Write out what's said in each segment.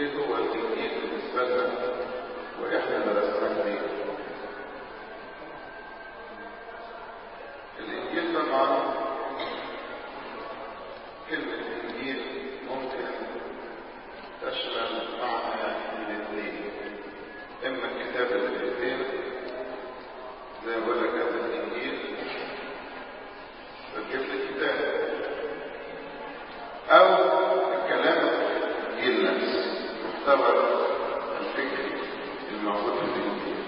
ايه هو الانجيل بالنسبه لنا واحنا درسناه ليه الانجيل طبعا كلمه انجيل ممكن تشمل معنى الاثنين اما الكتاب الاثنين زي ما بقول لك هذا الانجيل فتجيب لي كتاب او الكلام الانجيل نفسه محتوى الفكري الموجود في الانجيل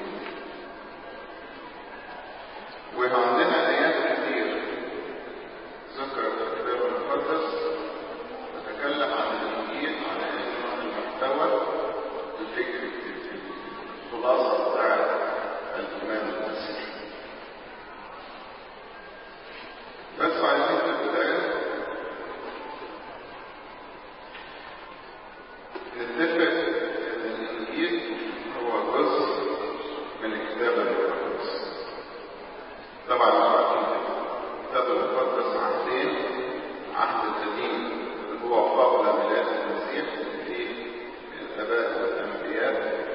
وعندنا ايات كثير ذكرت في الكتاب المقدس تتكلم عن الانجيل على انه المحتوى الفكري الخلاصه بتاعت الايمان المسيحي بس عايزين في البدايه نتفق ان الانجيل هو جزء من الكتاب المقدس طبعا عارفين الكتاب المقدس عهدين عهد القديم اللي هو قبل ميلاد المسيح في الاباء والانبياء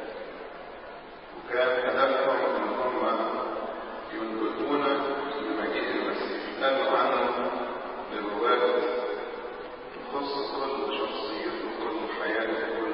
وكان هدفهم ان هم ينبئون بمجيء المسيح قالوا عنه نبوات تخص كل شخصيته وكل حياته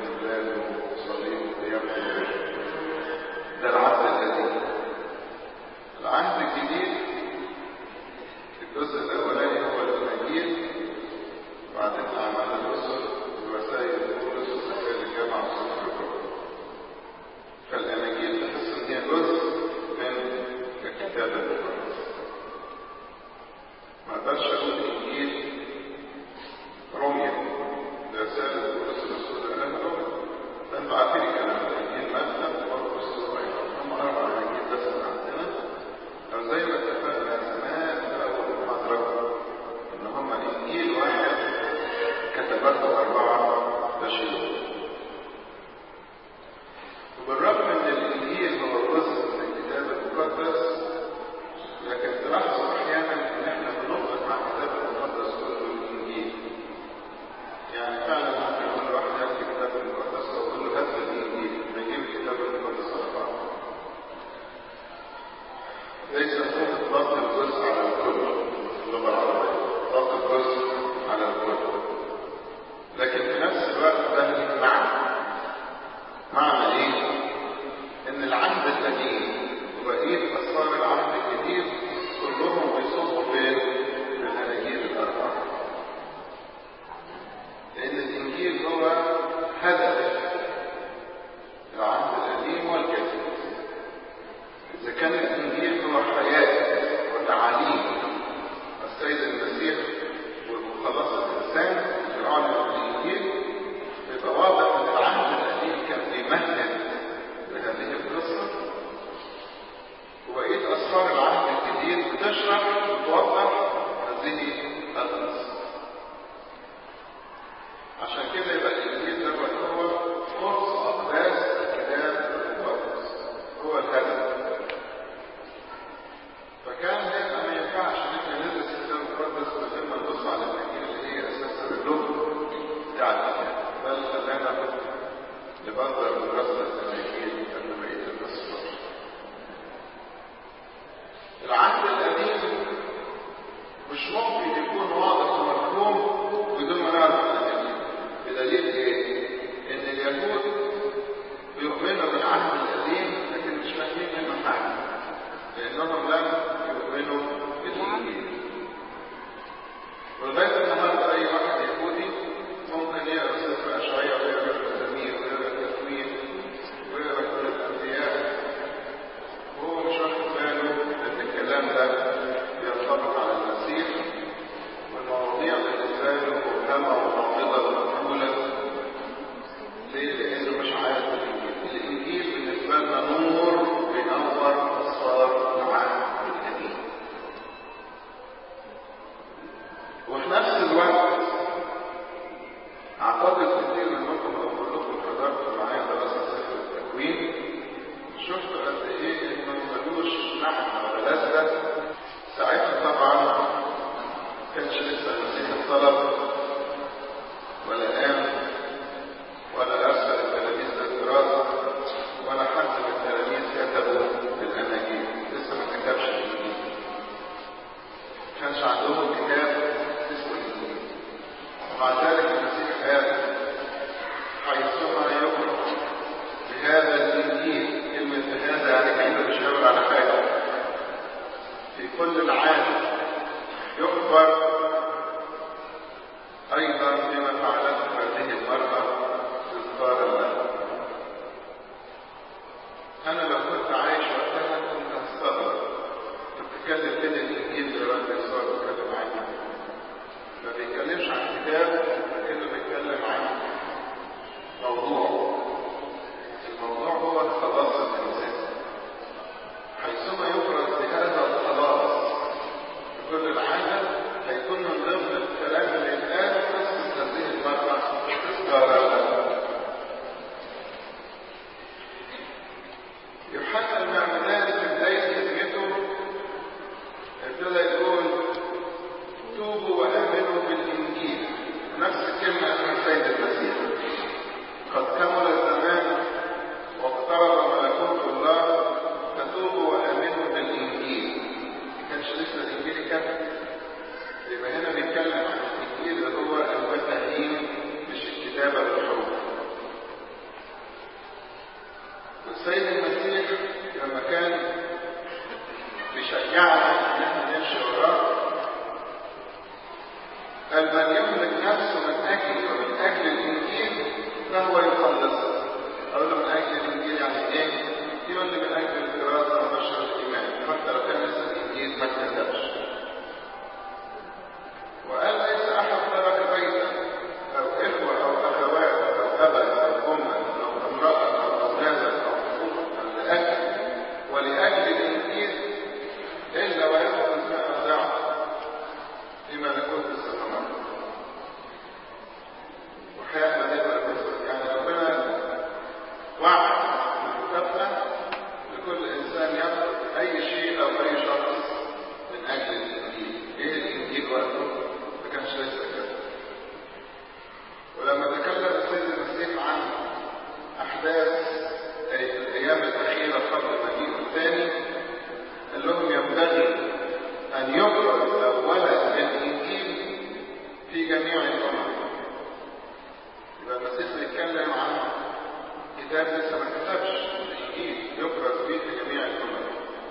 أحداث الأيام الأخيرة قبل مجيئه الثاني قال لهم ينبغي أن يقرأ أولا الإنجيل في جميع الأمم يبقى المسيح بيتكلم عن كتاب لسه ما كتبش الإنجيل يقرأ فيه في جميع الأمم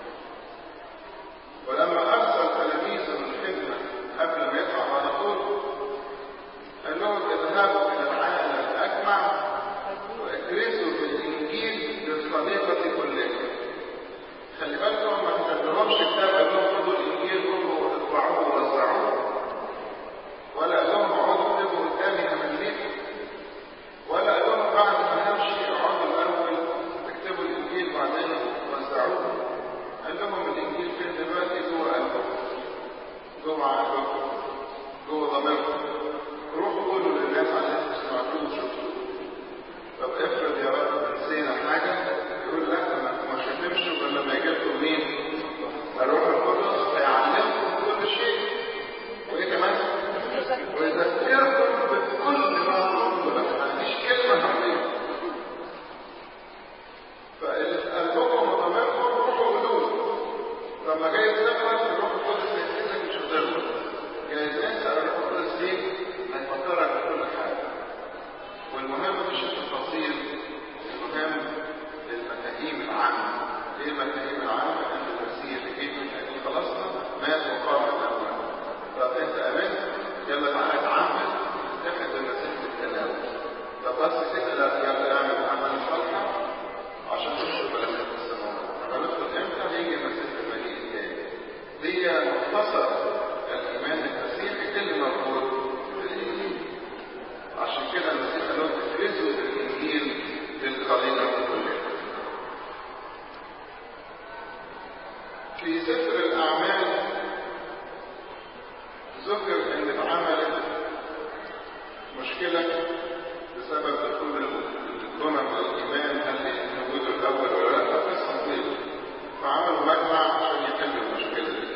ولما أرسل تلاميذه الخدمة قبل ما يطلع على طول قال لهم اذهبوا إلى العالم أجمع واكرسوا بالإنجيل للخليقة كلها خلي بالكم ما كتبلهمش كتاب قال لهم خدوا الإنجيل روحوا اطبعوه ووزعوه ولا قال لهم اقعدوا اكتبوا قدامي همليكم ولا قال لهم بعد ما همشي اقعدوا الأول اكتبوا الإنجيل وبعدين وزعوه قال لهم الإنجيل فين دلوقتي جوه قلبكم جوه عقلكم جوه ضميركم روحوا قولوا للناس على اللي سمعتوه وشفتوه طب افرض يا رب نسينا حاجة يقول لا ما ما ختمش غير لما يجي لكم مين؟ الروح القدس هيعلمكم كل شيء وايه كمان؟ ويذكركم بكل ما قلت لكم ما عنديش كلمة حرفية فاللي في قلبكم وضميركم روحوا قولوا لما جاي تغلط الروح القدس هيتكلم مش هتغلط جاي تنسى الروح القدس دي هيفكرك بكل حاجة والمهم مش التفاصيل المهم المفاهيم العامة ايه المفاهيم العامة ان المسيح جه من اجل خلاصنا مات وقام من الاموات طب انت امنت يلا تعالى اتعمل اتخذ المسيح بالتناول طب بس كده لا يلا اعمل اعمال صالحة عشان تدخل ملكوت السماوات لما ندخل امتى هيجي المسيح في المجيء الثاني دي مختصر الايمان المسيحي اللي موجود في الانجيل عشان كده المسيح قال لهم افرزوا بالانجيل للخليقه كلها. في سفر الاعمال ذكر ان اتعملت مشكله بسبب دخول الامم الايمان هل يهود الاول ولا لا قصه طويله فعملوا مجمع عشان يحلوا المشكله دي.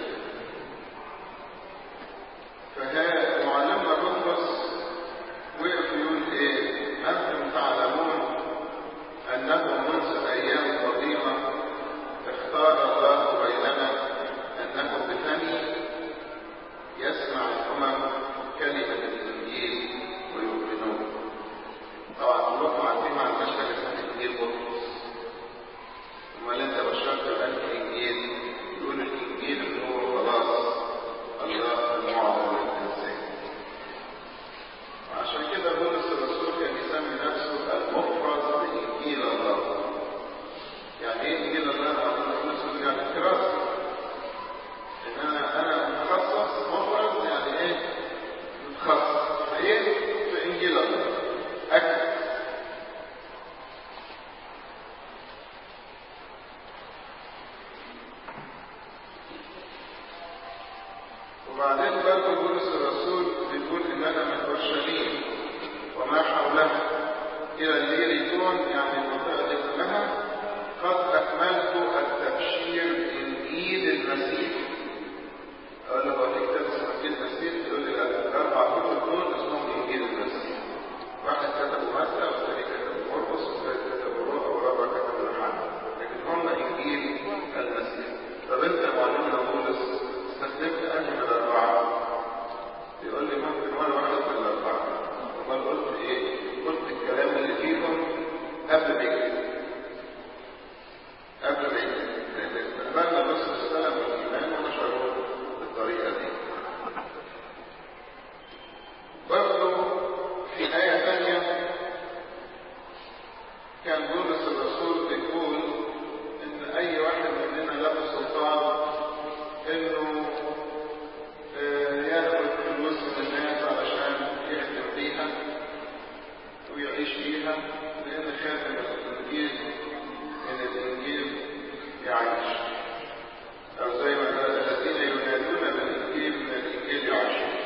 فها معلمنا بطرس وقف يقول ايه انتم تعلمون انه منذ ايام قديمه اختار الله بيننا انه بفمي يسمع الامم كلمه الانجيل ويؤمنون طبعا كلكم عارفين عن مشهد اسمه انجيل بطرس امال انت بشرت بانهي انجيل يقول الانجيل اللي هو خلاص الله المعظم للانسان عشان كده بولس الرسول كان يسمي نفسه المفرد بإنجيل الله. يعني ايه إنجيل الله؟ أنا بولس يعني كراسة. إن أنا أنا متخصص مفرد يعني إيه؟ متخصص. في إيه؟ في إنجيل الله. أكد. وبعدين برضه بولس الرسول بيقول ان انا من اورشليم وما حولها الى الليريتون يعني المنطقه دي كلها قد اكملت التبشير بانجيل المسيح اقول له هو في كتاب اسمه انجيل المسيح يقول لي لا الاربع كتب دول اسمهم انجيل المسيح واحد كتبه متى والثاني كتبه مرقس والثالث كتبه لوقا والرابع كتبه يوحنا لكن هم انجيل المسيح طب انت يا معلمنا بولس استخدمت انهي من الاربعه؟ يقول لي ممكن ولا واحد من الاربعه امال قلت ايه؟ قلت الكلام اللي فيهم قبل ما يكتب قبل ما يكتب لان استقبلنا الرسل السلام والايمان ونشروه بالطريقه دي برضه في آية ثانية كان بولس الرسول بيقول إن أي واحد مننا له سلطان إنه آه، ياخد فلوس من الناس علشان يخدم بيها ويعيش بيها لأن خاتم الإنجيل من الإنجيل يعيش أو زي ما قال الذين ينادون بالإنجيل من الإنجيل يعيشون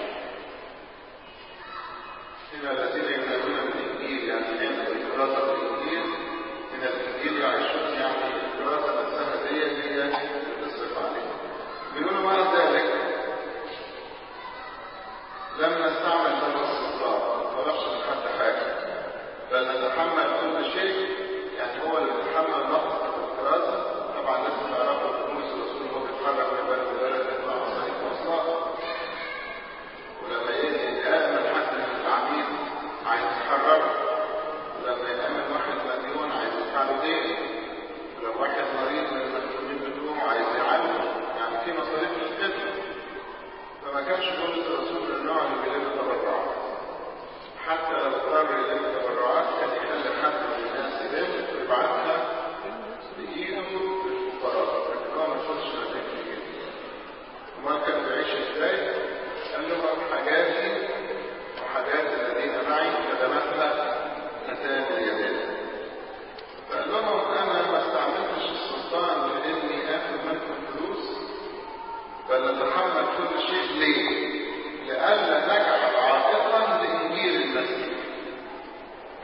هنا الذين ينادون بالإنجيل يعني ياخذوا الكراسة بالإنجيل من الإنجيل يعيشون يعني الكراسة نفسها دي هي اللي تصرف عليها بيقولوا مع ذلك لم نستعمل هذا السلطان ما طلبش من حد حاجة بل نتحمل كل شيء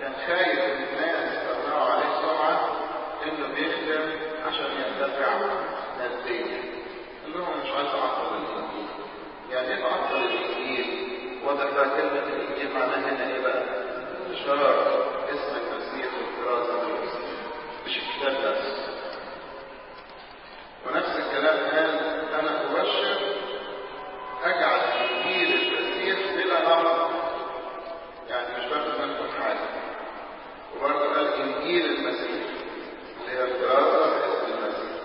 كان خايف ان الناس يطلعوا عليه سمعه انه بيخدم عشان ينتفع ماديا قال لهم مش عايز اعطل الانجيل يعني ايه تعطل الانجيل واضح بقى كلمه الانجيل معناها هنا ايه بقى اشاره اسم المسيح والكرازه بالمسيح مش الكتاب نفسه ونفس الكلام قال انا ابشر اجعل انجيل المسيح بلا نقد يعني مش باخد منكم حاجه وبرضه قال انجيل المسيح اللي هي الدراسه باسم المسيح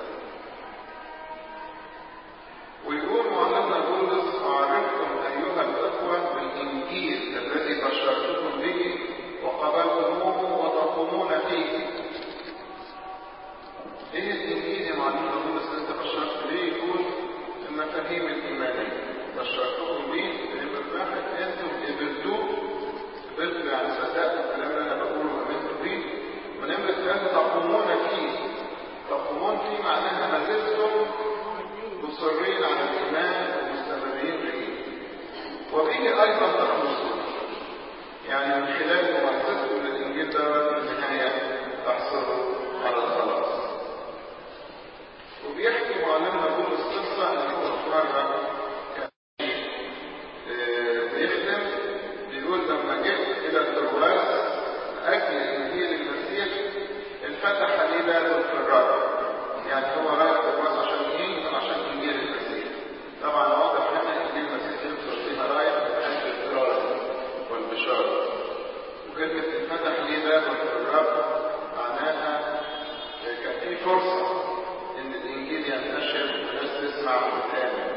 ويقول معلمنا بولس اعرفكم ايها الاخوه بالانجيل الذي بشرتكم به وقبلتموه وتقومون فيه ايه الانجيل يا معلمنا بولس اللي انت بشرت بيه يقول المفاهيم الايمانيه بشرتكم بيه نمرة واحد انتم قبلتوه قبلتوا يعني صدقتوا الكلام اللي انا بقوله وامنتوا بيه ونمرة ثلاثة تقومون فيه تقومون فيه معناها ما زلتم مصرين على الايمان ومستمرين فيه وبه ايضا تخلصون يعني من خلال ممارستكم للانجيل ده في النهايه تحصلوا على الخلاص وبيحكي معلمنا بولس قصه ان هو في مره كان آه، بيخدم بيقول لما جئت الى الترواس لاجل انجيل المسيح انفتح لي باب في الرب يعني هو رايح الترواس عشان ايه؟ عشان انجيل المسيح طبعا واضح هنا انجيل المسيح يوصل فيها رايح لاجل الكرازه والبشاره وكلمه انفتح لي باب في الرب معناها كان في فرصه ان الانجيل ينتشر والناس تسمع وتامن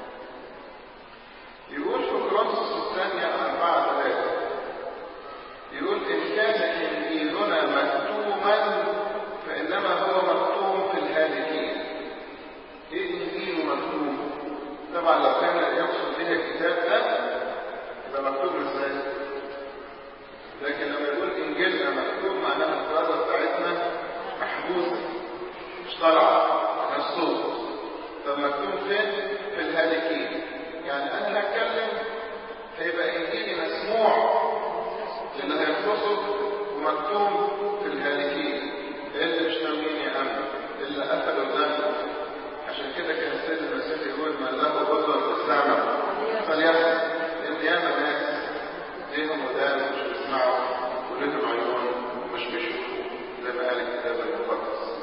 يقول في كورنثوس الثانية أربعة ثلاثة يقول إن كان إنجيلنا مكتوما فإنما هو مكتوم في الهالكين إيه إنجيل مكتوم؟ طبعا لو كان يقصد به الكتاب ده يبقى مكتوب إزاي؟ لكن لما يقول إنجيلنا مكتوب معناها الكرازة بتاعتنا محبوسة مش طالعة على الصوت طب مكتوب فين؟ في الهالكين يعني انا هتكلم هيبقى انجيلي مسموع اللي هيخلصه ومكتوب في الهالكين اللي مش ناويين يأمنوا اللي قفلوا ذنبه عشان كده كان السيد المسيح يقول من له اذن للسمع فليسمع لان ياما ناس ليهم ودان مش بيسمعوا وليهم عيون مش بيشوفوا زي ما قال الكتاب المقدس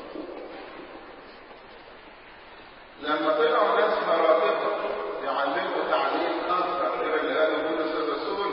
لما طلعوا ناس مراتبة يعلموا تعليم آخر غير اللي قاله بولس الرسول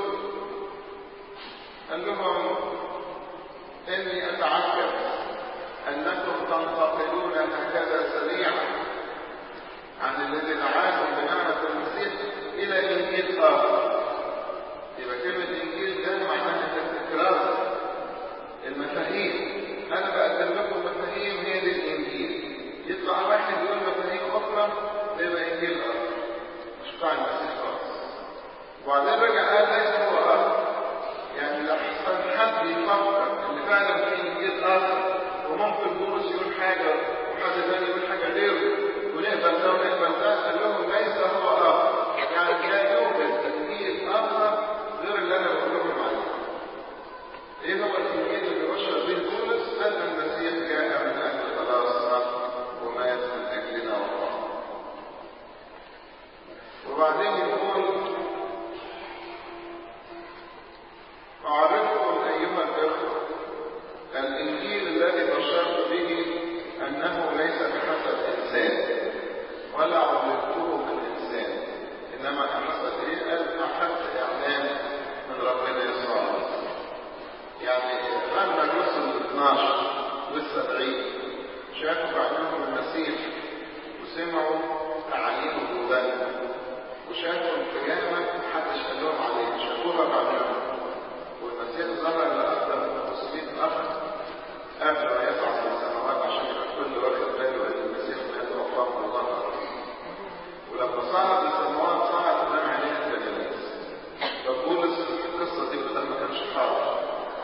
قال لهم إني أتعجب أنكم تنتقلون هكذا سريعا عن الذي دعاكم بنعمة المسيح إلى إنجيل آخر يبقى كلمة إنجيل ده معناها التكرار المفاهيم أنا بقدم لكم مفاهيم هي دي الإنجيل يطلع واحد يقول مفاهيم أخرى يبقى إنجيل آخر مش بتاع المسيح خالص وبعدين رجع قال ليس هو آخر يعني لحسن حد يفكر إن فعلا في إنجيل آخر وممكن بولس يقول حاجة وحد ثاني يقول حاجة غيره ونقبل ده ونقبل ده قال لهم ليس هو آخر يعني لا يوجد إنجيل آخر غير اللي أنا بقول لكم عليه ايه هو الانجيل اللي بشر به بولس ان المسيح جاء من اجل خلاصنا ومات من اجلنا وقام وبعدين يقول اعرفكم ايها الاخوه الانجيل الذي بشرت به انه ليس بحسب انسان ولا عبدته من انسان انما بحسب ايه قال احد اعلان من ربنا يسوع المسيح يعني لما الرسل ال 12 والسبعين شافوا بعينهم المسيح وسمعوا تعاليمه بودانهم وشافوا القيامة محدش قال لهم عليه شافوها بعينهم والمسيح ظهر لأكثر من 500 أخ قبل ما يصعد للسماوات عشان يبقى كل واخد باله إن المسيح مات وقام وظهر ولما صعد للسماوات صعد قدام عينيه التلاميذ فبولس القصة دي بدل ما كانش حاضر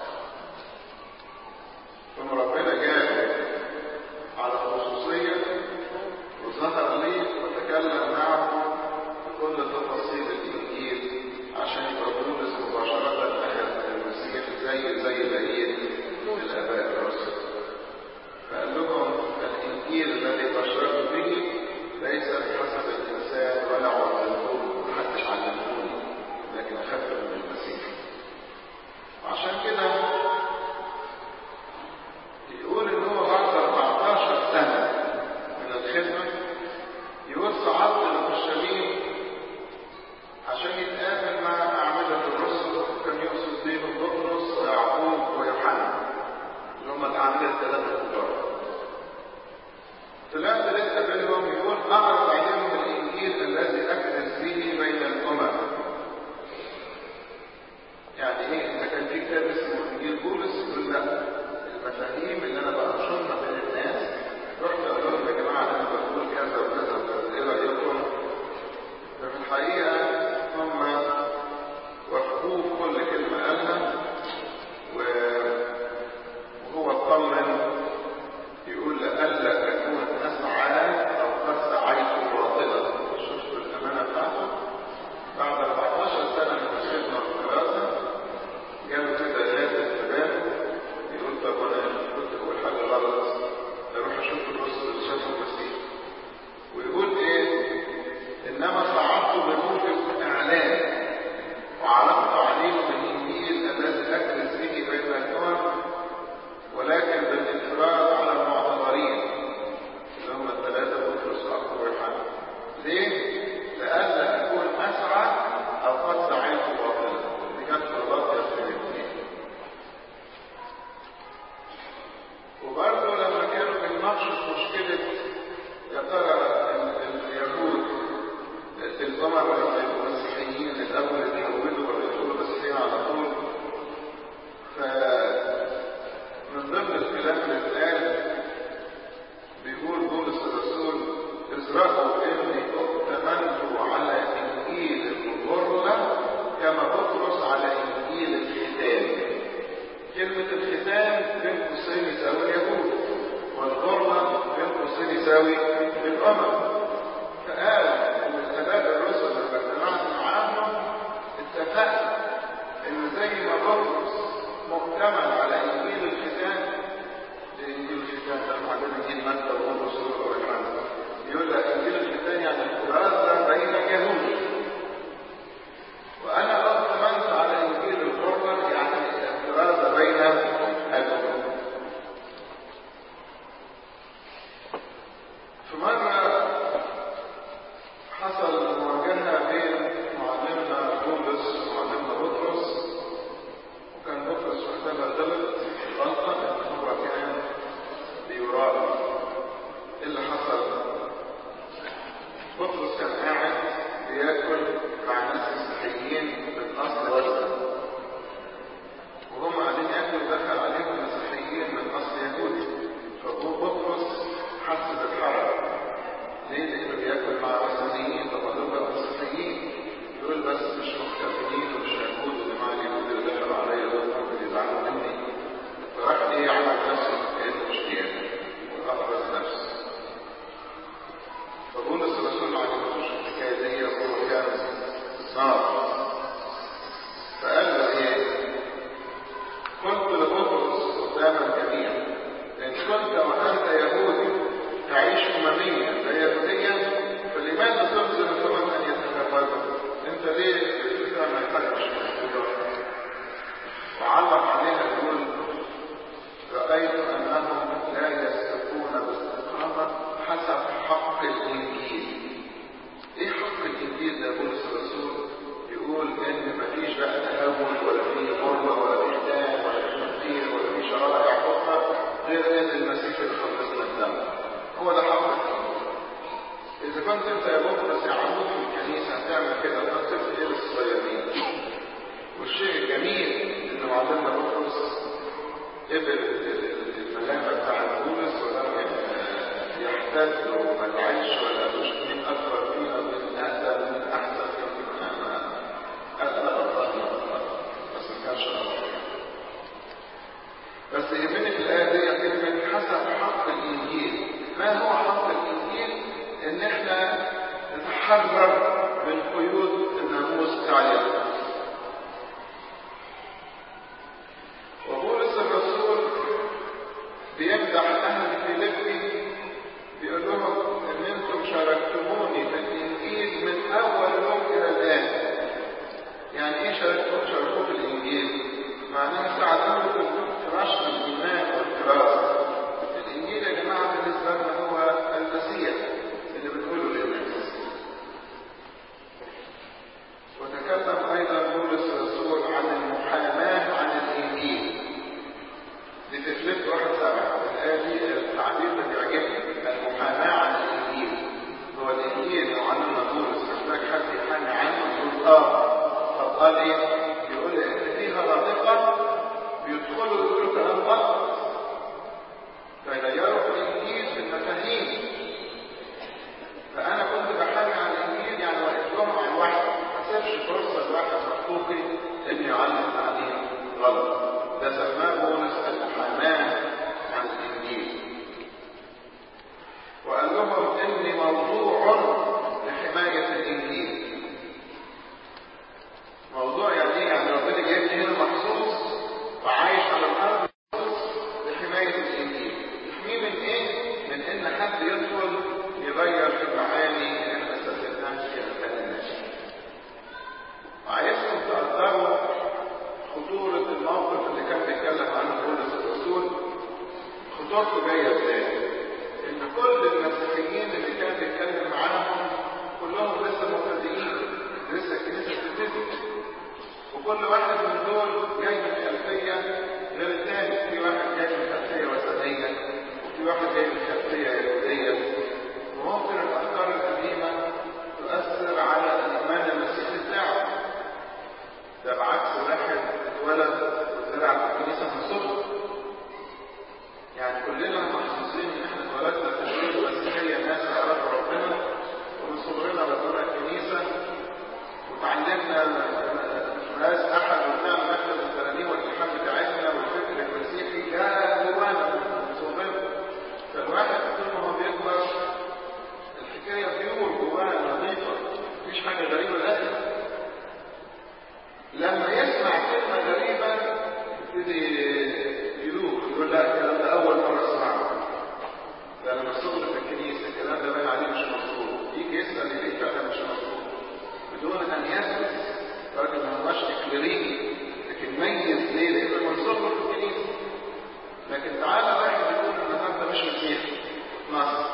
ثم ربنا جاء على خصوصية وظهر لي وتكلم معه بكل تفاصيل الإنجيل عشان يبقى بولس مباشرة زي زي بقية الآباء الرسل فقال لهم الإنجيل الذي بشرت به ليس بحسب الإنسان ولا علمته محدش علمهوني لكن أخذته من المسيح وعشان كده يقول إن هو بعد 14 سنة من الخدمة يقول صعدت لأورشليم عشان يتقابل مع أعمدة الرسل وكان يقصد بيهم بطرس ويعقوب ويوحنا اللي هم الأعمدة الثلاثة الكبار طلعت لسه بينهم يقول أعرض عليهم الإنجيل الذي أكرز به بين الأمم يعني إيه إذا كان في كتاب اسمه إنجيل بولس يقول لا المفاهيم اللي أنا بنشرها بين الناس رحت أقول لهم يا جماعة أنا بقول كذا وكذا وكذا إيه رأيكم؟ ففي الحقيقة هم وافقوه في كل كلمة قالها وهو اطمن يقول لألا أكون أسعى أو قد سعيت باطلا شفتوا الأمانة بتاعته بعد 14 سنة من الخدمة والدراسة جاله كده نازل في باله يقول طب أنا كنت بقول حاجة غلط أروح أشوف الرسل اللي شافوا المسيح ويقول إيه إنما صعدت بموجب إعلان وعرضت عليهم الإنجيل الذي أكرز به بين الأمم ولكن بالانفراد على المعتبرين اللي هم الثلاثة بطرس وأخوه ويوحنا ليه؟ لئلا أكون أسعى أو قد سعيت باطلا دي كانت طلبات ياسر الاثنين وبرضه لما كانوا بيناقشوا مشكلة يا ترى اليهود الأمم والمسيحيين الأول اتحولوا ولا يدخلوا مسيحيين على طول فمن ضمن الكلام اللي اتقال بيقول بولس الرسول ازرعوا اني ائتمنت على انجيل الغرلة كما بطرس على انجيل الختان كلمة الختان بين قوسين يساوي اليهود والغرلة بين قوسين يساوي الأمم فقال ان الاباء الرسل لما اجتمعت معاهم اتفقنا ان زي ما بطرس مؤتمن على انجيل الختان انجيل الختان ده عندنا انجيل متى وبطرس ويوحنا يقول لك انجيل الختان يعني الكرازه بين اليهود وانا اؤتمنت على انجيل الغربه يعني الكرازه بين الامم في مره حصل مواجهة بين معلمنا بولس ومعلمنا بطرس وكان بطرس وقتها غلط غلطة إن هو كان بيراقب إيه اللي حصل؟ بطرس كان قاعد بياكل مع ناس مسيحيين من أصل وزن وهم قاعدين ياكلوا دخل عليهم مسيحيين من أصل يهودي فبطرس حس بالحرج ليه؟ لأنه بياكل مع وثنيين طبعا دول بقى مسيحيين دول بس مش مختلفين ومش يهود وجماعة اليهود اللي دخلوا عليا دول ممكن يزعلوا مني فراح ايه عمل نفسه كأنه مش بياكل وأفرز نفسه فبولس الرسول ما عجبتوش الحكاية دي وهو كان نار فقال له ايه؟ قلت لبطرس قدام الجميع إن كنت وأنت يهودي تعيش أمميا لا يهوديا فلماذا تلزم الأمم أن يتكبروا؟ أنت ليه الفكرة ما يحتاجش وعلق عليها يقول رأيت أنهم لا يسلكون باستقامة حسب حق الإنجيل. إيه حق الإنجيل ده بولس الرسول؟ يقول إن مفيش بقى تهاون ولا في غربة ولا في ختان ولا في تفكير ولا في شرائع أخرى غير إن المسيح اللي خلصنا الدم. هو ده حق الإنجيل. إذا كنت أنت يا بطرس يا عمود في الكنيسة هتعمل كده هتصف إيه للصغيرين؟ والشيء الجميل إن معلمنا بطرس قبل الملامة بتاع بولس ولم يحتد وما يعيش ولا مش مين أكبر فينا ومين أهدى ومين أحسن فينا أهدى أفضل من أفضل بس ما كانش أفضل بس يهمني في الآية دي كلمة حسب حق الإنجيل ما هو حق الإنجيل؟ إن إحنا نتحرر من قيود الناموس بتاع اليهود خطورته جايه ازاي؟ ان كل المسيحيين اللي كان بيتكلم معاهم كلهم لسه مبتدئين لسه الكنيسه بتبتدي وكل واحد من دول جاي من خلفيه غير الثاني في واحد جاي من خلفيه وثنيه وفي واحد جاي من خلفيه يهوديه وممكن الافكار القديمه تؤثر على الايمان المسيحي بتاعه ده بعكس واحد اتولد وزرع في الكنيسه من صغره يعني كلنا محظوظين ان احنا اتولدنا في البيت المسيحيه ناس يعرفوا ربنا ومن صغرنا بدونا الكنيسه وتعلمنا ناس احد وبنعمل نفذ الترانيم والالحان بتاعتنا والفكر المسيحي ده جوانا من صغرنا فالواحد طول ما هو بيكبر الحكايه بيور جواه نظيفه مفيش حاجه غريبه ابدا لما يسمع كلمه غريبه يبتدي يدوخ يقول لا الكلام ده اول مره اسمعه ده انا مصدر في الكنيسه الكلام ده باين عليه مش مظبوط يجي يسال ليه فعلا مش مظبوط بدون ان يثبت راجل ما هوش تكليري لكن ميز ليه؟ لانه منصوب في الكنيسه لكن تعالى واحد يقول النهارده مش مسيحي مصر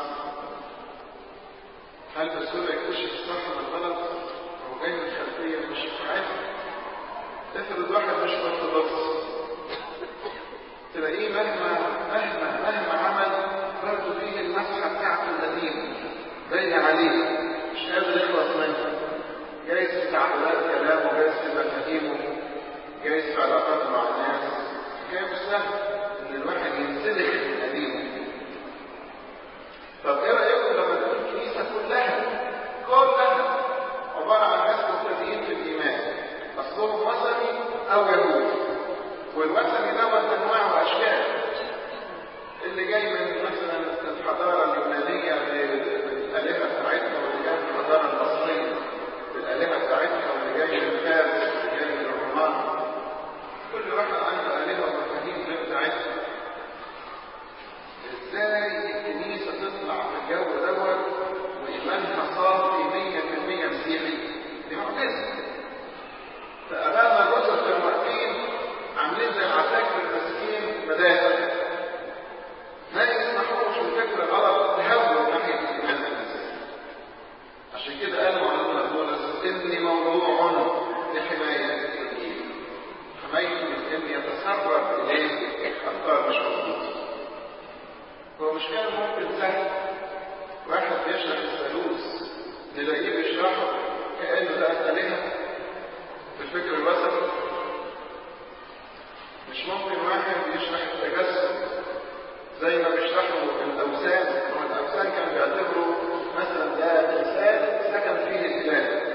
هل بسهوله يكتشف الصح من الغلط؟ هو جاي من خلفيه مش عارف افرض واحد مش مرتبط تلاقيه مهما مهما مهما عمل برضه فيه المسحه بتاعته القديمه باين عليه مش قادر يخلص منها جايز في تعبيرات كلامه جايز في مفاهيمه جايز في علاقاته مع الناس كان مش سهل ان الواحد ينسلخ من قديمه طب ايه رايكم لما تكون الكنيسه كلها كلها عباره عن ناس مبتدئين في الايمان اصلهم وثني او يهودي والوثني دوت انواع واشكال اللي جاي من مثلا الحضاره اليونانيه بالالهه بتاعتها واللي جاي من الحضاره المصريه بالالهه بتاعتها واللي جاي من فارس واللي جاي من الرومان كل واحد عنده الهه ومفاهيم غير بتاعتها ازاي الكنيسه تطلع في الجو دوت وايمانها صافي 100% مسيحي دي معجزه فابانا الرسل كانوا واقفين عاملين زي العساكر المسكين مدافع ما يسمحوش لفكر غلط تهون ناحيه الايمان المسيحي عشان كده قال معلمنا بولس اني موضوع لحمايه الانجيل حمايته من ان يتسرب اليه افكار مش مظبوطه هو مش كان ممكن سهل واحد بيشرح الثالوث نلاقيه بيشرحه كانه ده الهه في الفكر الوسطي مش ممكن واحد يشرح التجسد زي ما بيشرحوا الاوثان هو الاوثان كانوا بيعتبروا مثلا ده تمثال سكن فيه الاله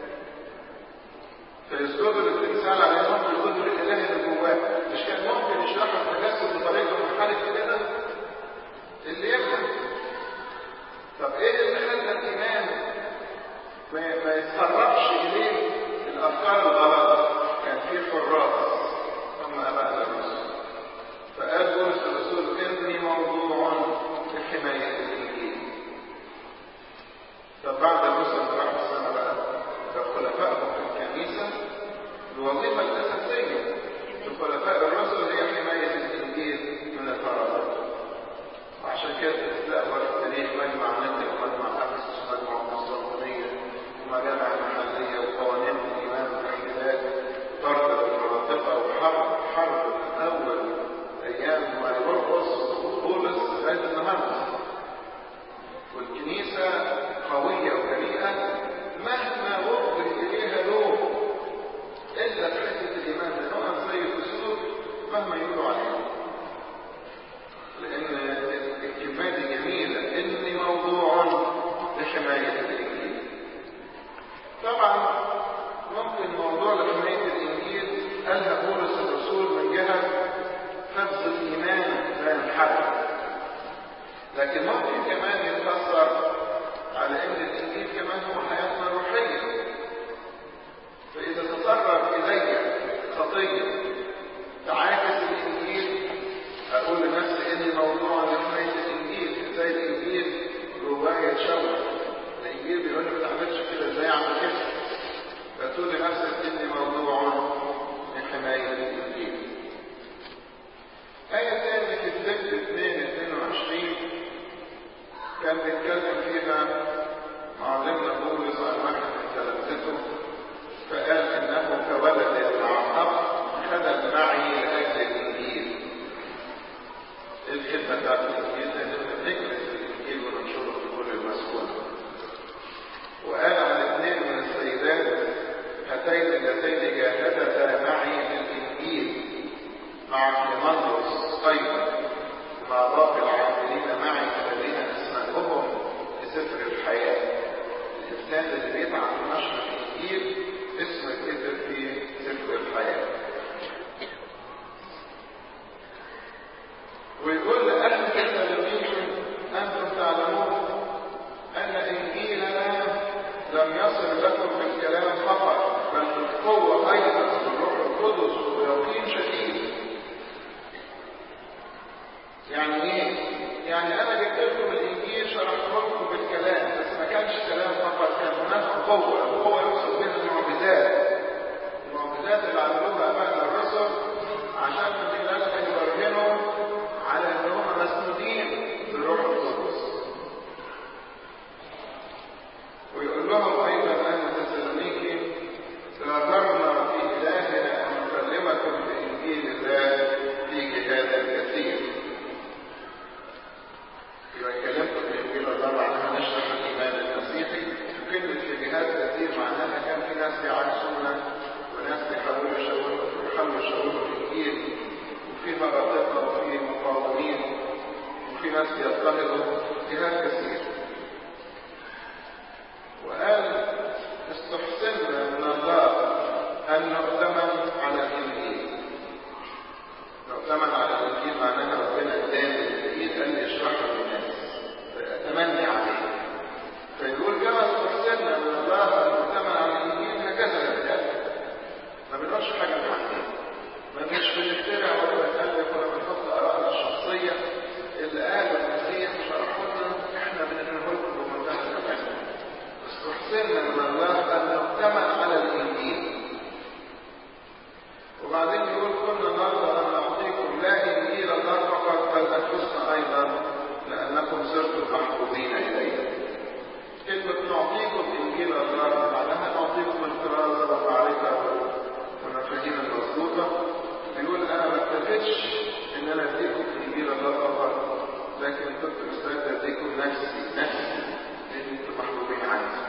فيسجدوا للتمثال على انهم يسجدوا للاله اللي جواه مش كان ممكن يشرحوا التجسد بطريقه منحرفه كده اللي يفهم طب ايه اللي خلى الايمان ما ما يتسربش اليه الافكار الغلط كان في حراس هم اباء الرسل فقال بولس الرسول اني موضوع لحمايه الانجيل طب بعد الرسل راح السنه بقى ده خلفائهم في الكنيسه الوظيفه الاساسيه لخلفاء الرسل هي حمايه الانجيل من الفرائض وعشان كده تلاقوا في التاريخ مجمع ندى ومجمع افسس ومجمع قسطنطينيه ومجامع محليه وقوانين الايمان والتحديدات طرد المناطقه وحرب حرب اول ايام ما يرقص بولس لغايه النهارده والكنيسه قويه وجريئه مهما وجه اليها لوم الا في حته الايمان لانهم زي الاسود مهما يقولوا عليها لان الكلمات دي جميله اني موضوع لحمايه الانجيل طبعا ممكن موضوع لحمايه الانجيل قالها بولس الرسول من جهه حفظ الايمان لا ينحرف لكن ممكن كمان يتفسر على ان الانجيل كمان هو حياتنا الروحيه فاذا تسرب الي خطيه تعاكس الانجيل اقول لنفسي اني موضوع لحمايه الانجيل ازاي الانجيل جوايا يتشوه الانجيل بيقول لي ما تعملش كده ازاي اعمل كده فتقول لنفسك اني موضوع لحمايه الانجيل آية تانية في السجد 2 كيمانوس أيضا مع باقي العاملين معي الذين أسمائهم في سفر الحياة الإنسان اللي بيتعب نشر الإنجيل اسمه كتب في سفر الحياة ويقول لأهل تسالونيك أنتم تعلمون أن إنجيلنا لم يصل لكم بالكلام فقط بل بالقوة أيضا بالروح القدس وبيقين شديد يعني إيه؟ يعني أنا جبت لكم الإنجيل شرحته لكم بالكلام بس ما كانش كلام فقط كان هناك قوة القوة يقصد بها المعجزات المعجزات اللي عملوها أبائنا الرسل عشان من خلالها يبرهنوا على ان هم مسنودين بالروح القدس ويقول لهم ايضا اهل تسالونيكي غادرنا في الهنا ان نكلمكم بانجيل الله في جهاد كثير يبقى كلمكم بانجيل الله معناها نشرح الايمان المسيحي وكلمه في جهاد كثير معناها كان في ناس بيعكسونا وناس بيحاولوا يشاوروا بيحاولوا يشاوروا الانجيل وفي مغالطه وفي مقاومين وفي ناس بيضطهدوا جهاد كثير وقال استحسنا من الله ان نؤتمن على الانجيل نؤتمن على الانجيل معناها ربنا ادانا الانجيل قال لي اشرحه للناس اتمنى عليه فيقول كما استحسنا من الله ان نؤتمن على الانجيل هكذا نتكلم ما بنقولش حاجه من عندنا ما مش بنخترع ولا بنألف ولا بنحط آرائنا الشخصية اللي قال المسيح شرحوا لنا احنا بنقول لكم بمنتهى الأمان استحسنا من الله أن نؤتمن على الإنجيل وبعدين يقول كنا نرضى أن نعطيكم لا إنجيل الله فقط بل أنفسنا أيضا لأنكم صرتم محبوبين إليه كلمة نعطيكم إنجيل الله معناها نعطيكم الكرازة والمعرفة والمفاهيم المظبوطة بيقول انا ما اكتفيتش ان انا اديكم انجيل الله فقط لكن كنت مستعد اديكم نفسي نفسي لان انتم محبوبين عندي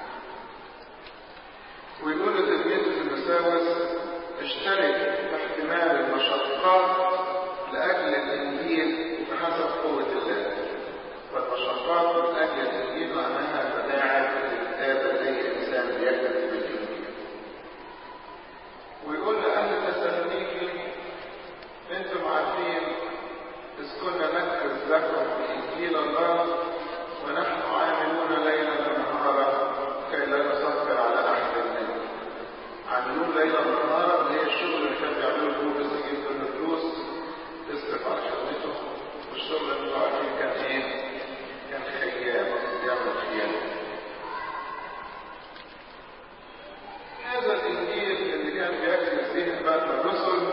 ويقول لتلميذ المساوس اشترك في احتمال المشقات لاجل الانجيل بحسب قوه الله والمشقات من اجل الانجيل معناها مداعب للكتابه زي انسان بيكتب بالانجيل ويقول لأهل تسالونيكي انتم عارفين إذ كنا نكتب لكم في إنجيل الله ونحن عاملون ليلا ونهارا كي لا نسكر على أحد منكم. عاملون ليلا ونهارا اللي هي الشغل اللي كان بيعمله بولس يجيب له فلوس يصرف على خدمته والشغل اللي انتوا عارفين كان إيه؟ كان خيام بيعمل خيانة. هذا الإنجيل اللي كان بيكتب فيه أبائنا الرسل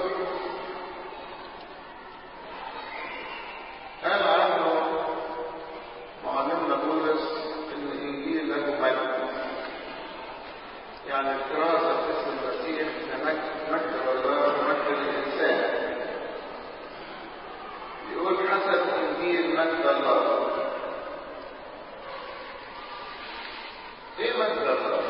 قال عنه معلمنا بولس إن الإنجيل له مجد يعني الكرازة باسم المسيح ده مجد الله ومجد الإنسان يقول حسب إنجيل مجد الله إيه مجد الله؟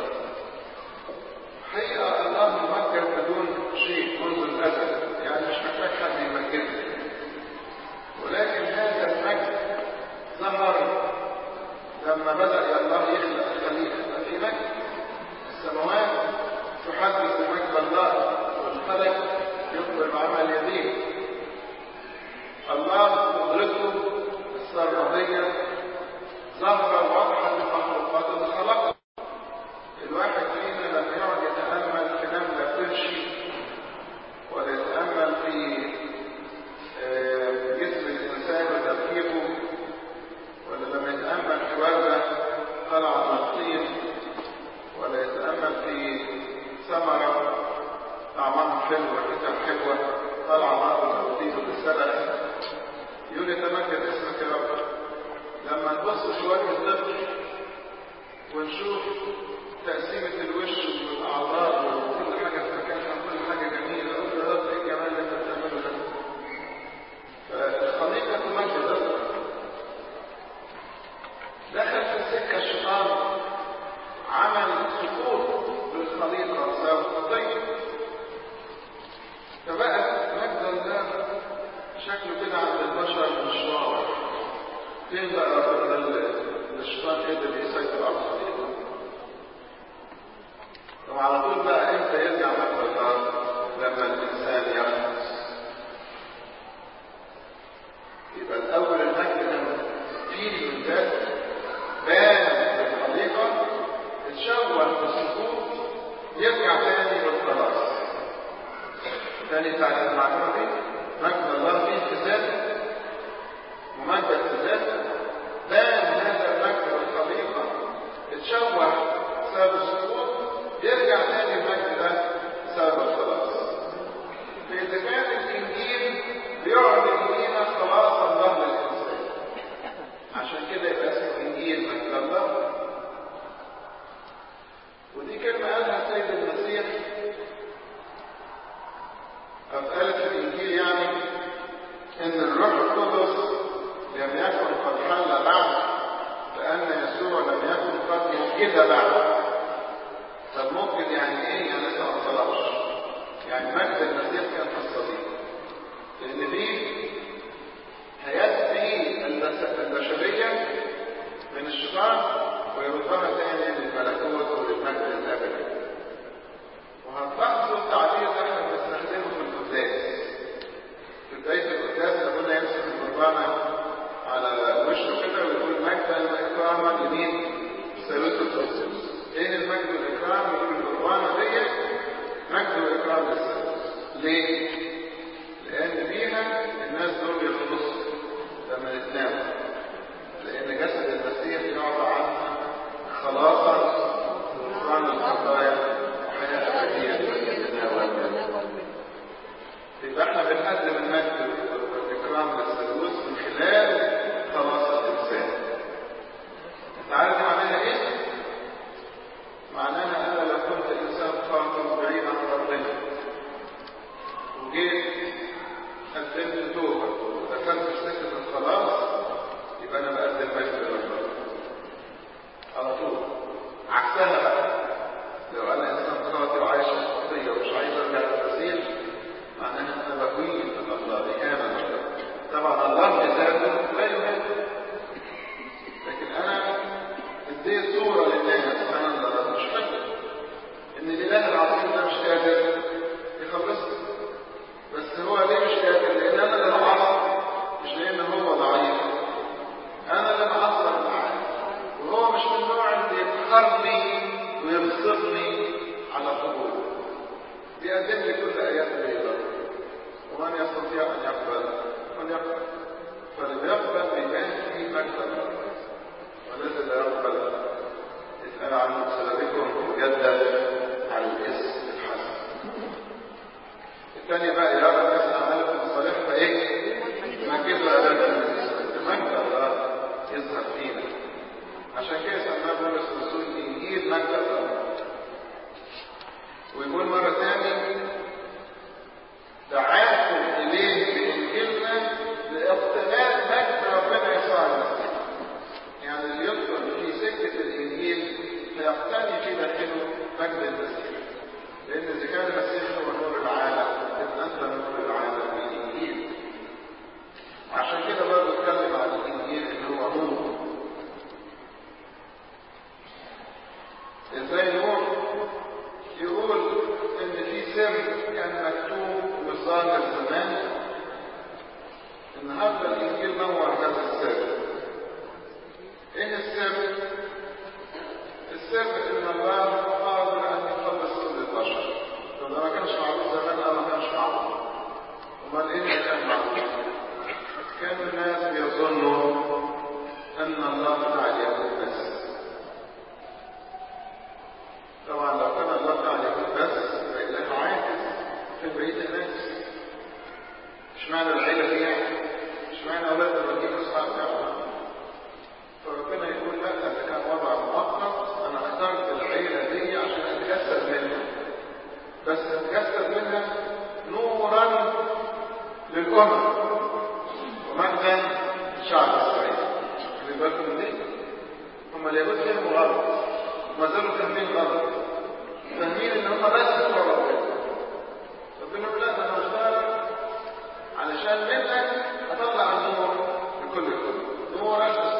حقيقة الله ممجد بدون شيء منذ الأزل يعني مش محتاج حد يمجده ولكن هذا المجد ظهر لما بدأ الله يخلق الخليقة في مجد السماوات تحدث بمجد الله والخلق يخبر بعمل يديه الله قدرته السرمدية ظهر واضحة في المخلوقات اللي خلقها الواحد فينا لما يقعد يتأمل في نملة بتمشي ولا يتأمل في جسم الإنسان وتركيبه ولا لما يتأمل في وردة طالعة من الطين ولا يتأمل في ثمرة طعمها حلو وريحتها حلوة طالعة مرة من الطين بالسلف يقول يتمجد اسمك يا رب لما نبص في وجه الطفل ونشوف تقسيمة الوش والأعضاء وكل حاجة في مكانها وكل حاجة جميلة قلت يا رب إيه الجمال اللي أنت بتعمله ده؟ فالخليقة تمجد أصلا دخل في السكة الشيطان عمل سقوط للخليقة بسبب الخطية فبقت مجد الله فين بقى ربنا ده الشيطان قدر يسيطر على الخليقة وعلى طول بقى امتى يرجع مجد الله لما الانسان يخلص يبقى الاول المجد لما فيه من ذات بان بالخليقة اتشوه بالسقوط يرجع تاني بالخلاص تاني تعالى المعلومة دي مجد الله فيه في ذاته ممجد في ذاته بان هذا المجد بالخليقة اتشوه بسبب السقوط يرجع تاني المجد ده بسبب الخلاص فإذا كان الإنجيل بيعلن لينا خلاص الله للإنسان عشان كده يبقى اسمه إنجيل مجد الله ودي كلمة قالها السيد المسيح أو قالت في الإنجيل يعني إن الروح القدس لم يكن قد حل بعد لأن يسوع لم يكن قد مجد بعد طب ممكن يعني ايه يعني لسه ما صلحش يعني مجد المسيح كان في الصليب لان دي هيسبي البشريه من الشيطان ويردها تاني للملكوت وللمجد الابدي وهتلاحظوا التعبير ده احنا بنستخدمه في القداس في بدايه القداس ابونا يمسك القربانه على وشه كده ويقول مجدا واكراما لمين؟ ثالوث القدس ايه المجد والاكرام يقول القربانه ديت مجد واكرام للثالوث ليه؟ لان بيها الناس دول يخلصوا لما يتناموا لان جسد المسيح يعطى عنها خلاصا وغفران الخطايا وحياه ابديه تتناول يبقى احنا بنقدم المجد والاكرام للثالوث من خلال خلاص الانسان انت عارف معناها ايه؟ معناها انا لو كنت انسان خاطئ بعيد عن ربنا وجيت قدمت توبه ودخلت في سكه الخلاص يبقى انا بقدم مجد لربنا على طول عكسها بقى لو انا انسان خاطئ وعايش في الخطيه ومش عايز ارجع للمسيح معناها انا بهين من الله اهانه لله طبعا الله بذاته لا يهان لكن انا اديت صوره للناس سبحان الله مش فاكر ان الاله العظيم ده مش قادر يخلصني بس هو ليه مش قادر؟ لان انا اللي بعصر مش لان هو ضعيف انا اللي بعصر معاه وهو مش من النوع اللي يقهرني ويغصبني على قبول بيقدم لي كل ايات البيضاء ومن يستطيع ان يقبل فليقبل فاللي يقبل بيبان فيه مجد الله والذي لا يقبل يسأل عن سببكم مجدد على الاسم الحسن الثاني بقى يرى الناس اعمالكم الصالحه فايه؟ يمجدوا اباكم مجد الله يظهر فينا عشان كده سماه بولس الرسول انجيل مجد الله ويقول مرة ثانية دعاكم إليه بإنجيلنا لاقتناء مجد ربنا يسوع المسيح. يعني اللي يدخل في سكة الإنجيل هيقتني كده حلو مجد المسيح. لأن إذا كان المسيح هو نور العالم إذ أنت نور العالم بالإنجيل. عشان كده برضه اتكلم عن الإنجيل إن هو نور. إزاي نور؟ يقول ان في سر كان مكتوب وظاهر زمان النهارده الانجيل نور هذا السر ايه السر السر ان الله قادر ان يخلص كل البشر طب ما كانش معروف زمان اه ما كانش معروف امال ايه اللي كان معروف كان الناس بيظنوا ان الله بتاع اليهود بس طبعا لو كان الله بتاع اليهود بس يبقى اله عاجز في بقيه الناس اشمعنى العيله دي يعني اشمعنى اولاد الرجيم اصحاب يعقوب فربنا يقول لا ده كان وضع مؤقت انا اخترت العيله دي عشان اتجسد منها بس اتجسد منها نورا للامم ومجدا شعب اسرائيل خلي بالكم من دي هم اليهود فهموا غلط وما زالوا فاهمين غلط فاهمين ان هم بس بتوع ربنا ربنا يقول لا انا بشتغل علشان منك اطلع النور لكل الكل نورا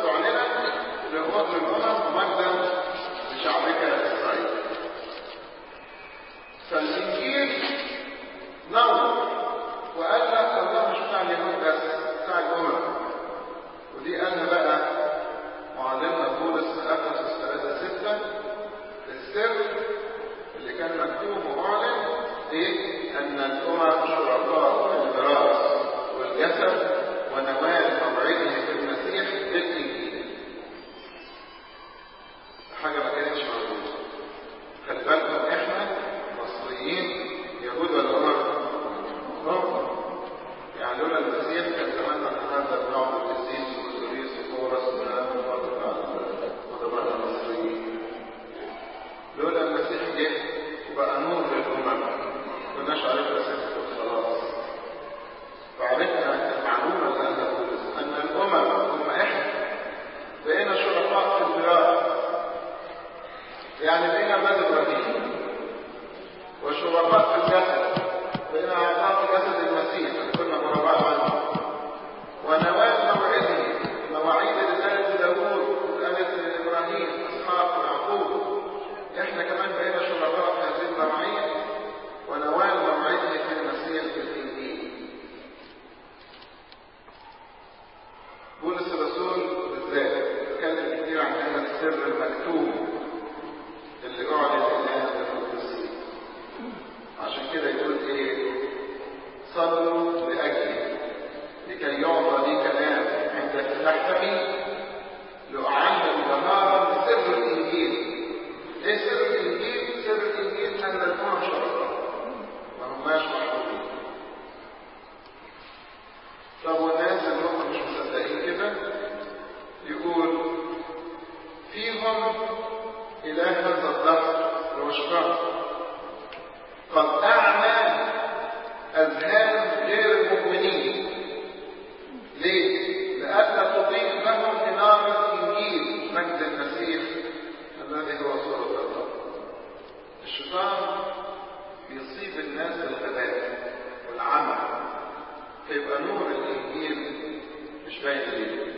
طب والناس اللي هم مش مصدقين كده يقول فيهم إله هذا الدهر اللي هو الشيطان قد أعمى أذهان غير المؤمنين ليه؟ لألا تضيء لهم إنارة إنجيل مجد المسيح الذي هو صورة الله الشيطان بيصيب الناس بالغباء والعمى فيبقى نور الإنجيل مش باين ليه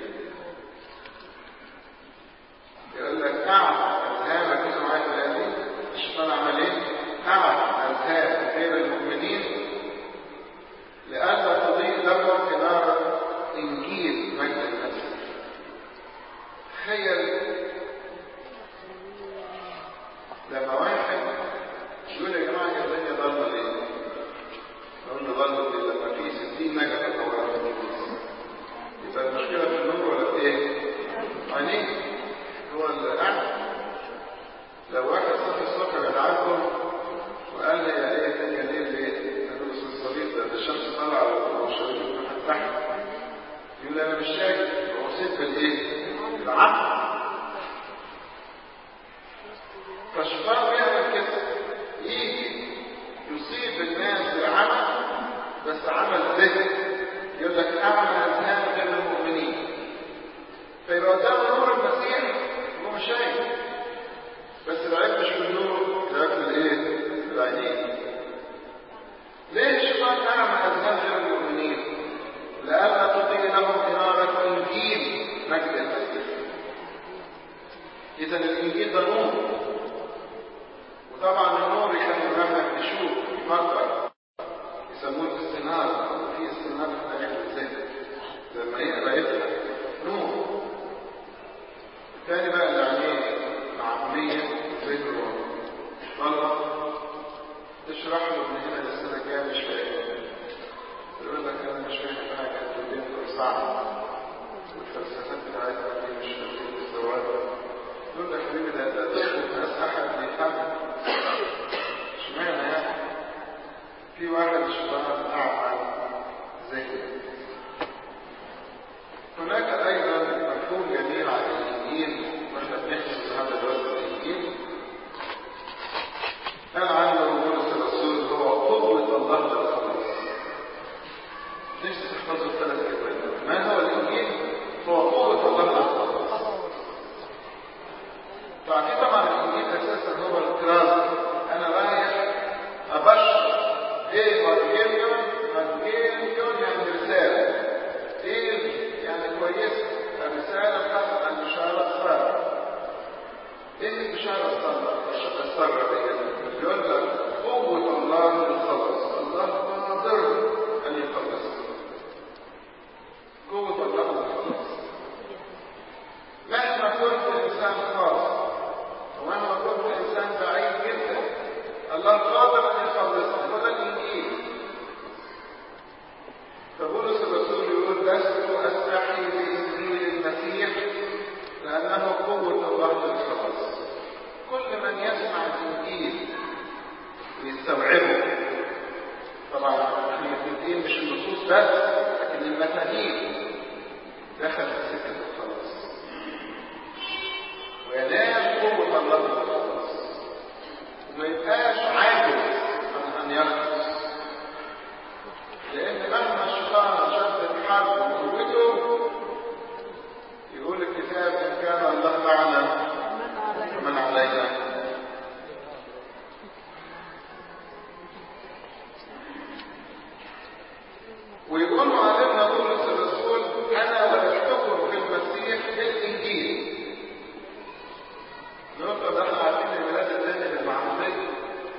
يقول لك أعمى أذهانك كده معايا في الآية دي الشيطان عمل إيه؟ أعمى أذهان غير المؤمنين لئلا تضيء لهم إنارة إنجيل مجد المسيح تخيل لما واحد يقول يا جماعة يا الدنيا ضلمة ليه؟ نقول له ضلمة ليه؟ لما في 60 نجفة حوالين الكنيسة يبقى المشكلة في النور ولا في إيه؟ عينيه هو اللي أعمى لو واحد صحي الصبح بيدعكم وقال لي يا ايه الدنيا ليه ليه؟ قال له بس الصليب ده الشمس طالعه والشبابيك مفتحه يقول لي انا مش شايف هو صيب بالايه؟ بالعقل فالشيطان بيعمل كده يجي يصيب الناس بالعمى بس عمل ذهن يقول لك اعمى اذهان غير المؤمنين فيبقى قدام نور المسيح هو مش شايف بس العيب مش في النور العيب في الايه؟ في العينين ليه الشيطان اعمى اذهان غير المؤمنين؟ لئلا تضيء لهم اناره انجيل مجد المسيح اذا الانجيل ده نور وطبعا النور يخلي الواحد يشوف يفكر يسموه الاستنار في استنار في تاريخ الذهن لما يقرا يفهم نور الثاني بقى اللي عليه عقلية ذكر طلبة تشرح له من هنا للسنة الجاية مش فاهم يقول لك أنا مش فاهم حاجة الدنيا صعب والفلسفات بتاعتنا دي مش فاهمين الزواج يقول لك حبيبي ده ده ده ناس أحد بيفهم اشمعنى يعني في واحد الشيطان أعمى زي هناك أيضا مفهوم جميل عن الإنجيل واحنا بنحكي هذا الوقت الإنجيل قال عنه بولس الرسول هو قدوة الله للخلاص نفسي تحفظوا الثلاث كلمات ما هو الإنجيل؟ هو قوة الله للخلاص فعندي طبعا الإنجيل أساسا هو الكرازة أنا رايح أبشر إيه مارجيليون مارجيليون يعني رسالة إيه يعني كويسة الرسالة الحسنة البشارة السارة ايه البشارة السارة السارة دي يقول لك قوة الله للخلاص الله قادر أن يخلص قوة الله للخلاص مهما كنت إنسان خاص ومهما كنت إنسان بعيد جدا الله قادر أن يخلصك وده الإنجيل فبولس الرسول يقول لست أستحي بإنجيل المسيح لأنه قوة الله للخلاص كل من يسمع الإنجيل ويستوعبه طبعا احنا الدين مش النصوص بس لكن المفاهيم دخل في سكة الخلاص وينال قوة الله للخلاص وما يبقاش عاجز عن أن يخلص لأن مهما الشيطان شد الحرب وقوته يقول الكتاب إن كان الله معنا فمن علينا ويقول معلمنا بولس الرسول أنا ولدتكم في المسيح بالإنجيل نقطة ده احنا عارفين الميلاد الثاني بالمعمودية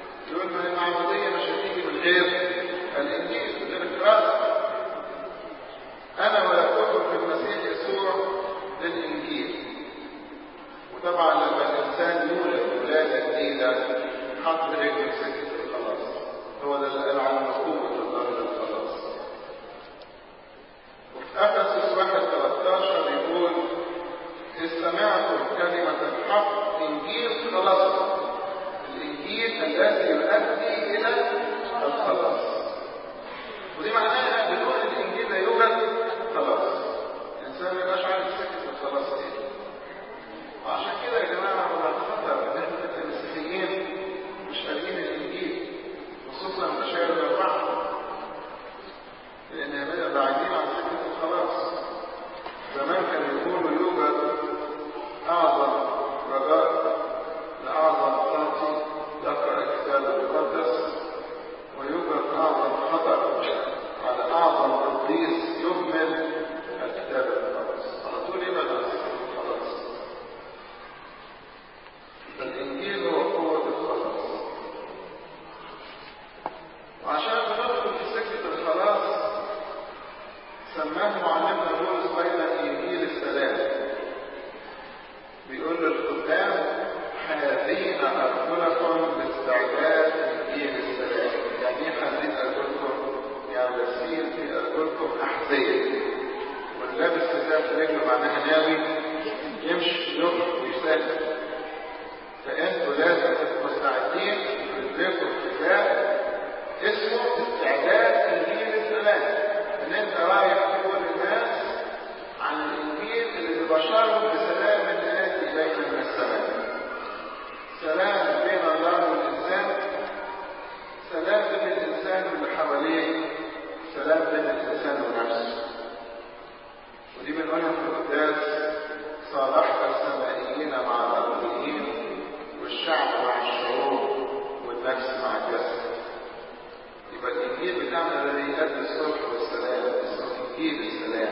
ناوي يمشي يخرج ويسافر فانتوا لازم تبقوا مستعدين تدركوا الكتاب اسمه استعداد انجيل السلام ان انت رايح تقول للناس عن الانجيل اللي بشرهم بسلام الاتي الينا من السماء سلام بين الله والانسان سلام بين الانسان واللي حواليه سلام بين الانسان ونفسه ودي بنقولها في القداس صالحت السمائيين مع الارضيين والشعب مع الشعوب والنفس مع الجسد يبقى الانجيل بتاعنا الذي يؤدي الصلح والسلام اسمه انجيل السلام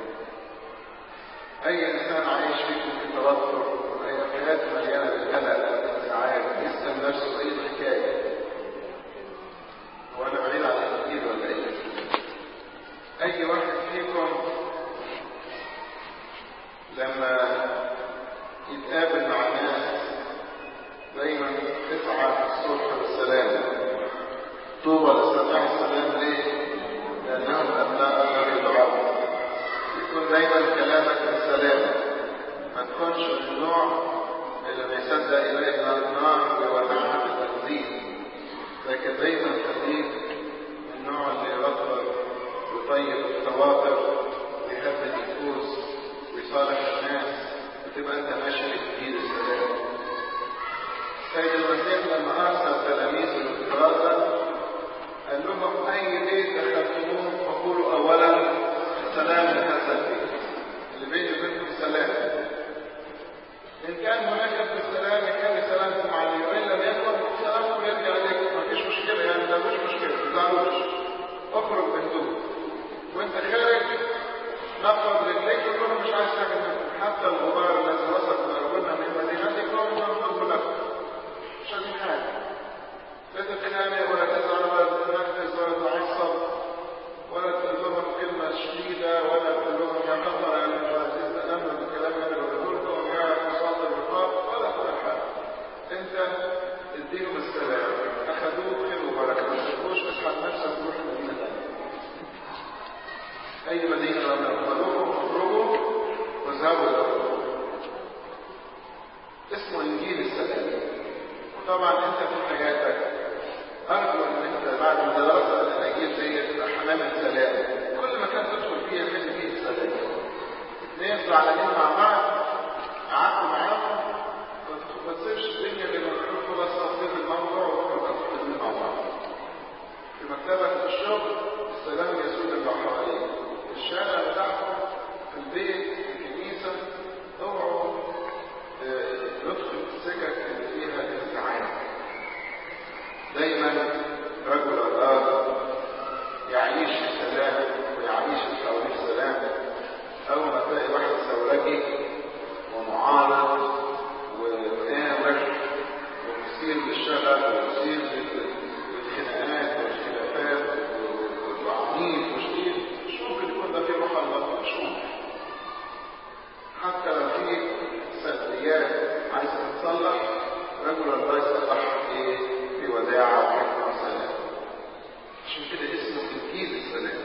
اي انسان عايش فيكم في توتر واي حياته مليانه بالقلق والانزعاج يسال نفسه ايه الحكايه هو انا بعيد عن الانجيل ولا ايه اي واحد فيكم لما يتقابل مع ناس دايما تسعى الصلح والسلام طوبى لصناع السلام ليه؟ لأنهم أبناء الله العظيم يكون دايما كلامك بالسلام ما تكونش من النوع اللي بيصدق إليه النار ويولعها بالتنزيل لكن دايما خليك من النوع اللي يرطب ويطيب الخواطر ويهدد النفوس ويصالح الناس وتبقى انت ماشي بجديد السلام سيد المسيح لما ارسل تلاميذه للكرازه قال لهم اي بيت دخلتموه فقولوا اولا سلام لهذا البيت اللي بيني وبينكم سلام ان كان هناك في السلام كان سلامكم عليه وان لم يكن سلامكم يرجع عليكم ما فيش مشكله يعني ده مش مشكله ما تزعلوش اخرج بهدوء وانت خارج نقبض رجليك وتقول مش عايز حاجه منكم حتى الغبار الذي وصل من ربنا من مدينتكم ننفذ لكم مش عايزين حاجه لا تتخانق ولا تزعل ولا تتنفس ولا تعصب ولا تقول لهم كلمه شديده ولا تقول لهم يا خطر يا ابن العزيز تامل بالكلام اللي بقوله لكم يا حصاد الرقاب ولا كل حاجه انت اديهم السلام اخذوه خير وبركه ما تخرجوش اسحب نفسك وروح المدينه ثانيه اي مدينه لم يقبلوكم اخرجوا واذهبوا الى اسمه انجيل السلام وطبعا انت في حياتك ارجو ان انت بعد ما درست الاناجيل دي تبقى حمام السلام كل مكان تدخل فيه يحل فيه السلام اثنين زعلانين مع بعض قعدت معاهم ما تسيبش الدنيا غير ما تكون خلاص تصير الموضوع وتبقى تتكلموا مع بعض في مكتبك في الشغل السلام يسود اللي حواليك في الشارع بتاعكم في البيت في الكنيسه اوعوا ندخل في السكك اللي فيها انزعاج دايما رجل الله يعيش السلام ويعيش حواليه السلام اول ما تلاقي واحد ثورجي ومعارض وآمر ومثير للشغب ومثير للخناقات والخلافات وعنيف وشديد مش ممكن يكون ده في روح الله مش ممكن حتى لو في سلبيات عايزه تتصلح رجل الله يصلحها ايه بوداعه وحكمه وسلام عشان كده اسمه انجيل السلام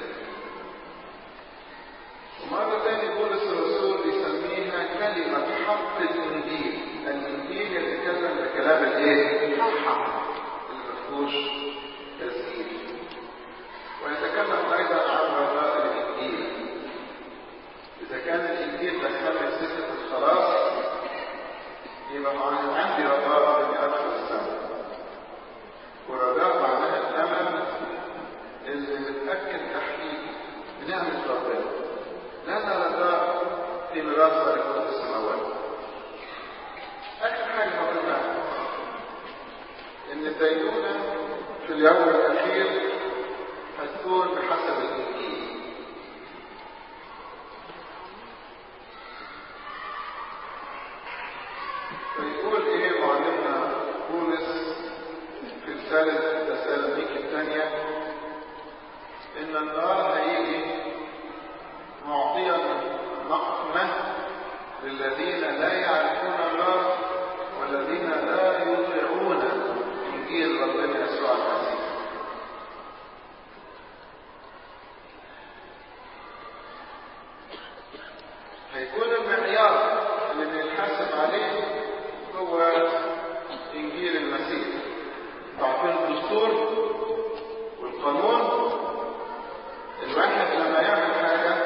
ومرة تاني بولس الرسول يسميها كلمة حق الإنجيل الإنجيل يتكلم بكلام الإيه؟ الحق اللي ما فيهوش تسجيل ويتكلم أيضا عن رجاء الإنجيل إذا كان الإنجيل دخلني في سكة الخلاص يبقى معنى عندي رجاء إني أدخل السماء ورجاء معناها الأمل اللي متأكد تحقيقي بنعمة ربنا لنا رجاء في ميراث ملكوت السماوات آخر حاجة مهمة إن الدينونة في اليوم الأخير هتكون بحسب الإنجيل فيقول إيه معلمنا بولس في رسالة تسالونيك الثانية إن الله هيجي معطيا نقمة للذين لا يعرفون الله والذين لا يطيعون إنجيل ربنا يسوع المسيح هيكون المحور بنحاسب عليه هو إنجيل المسيح تعطيل الدستور والقانون الواحد لما يعمل حاجة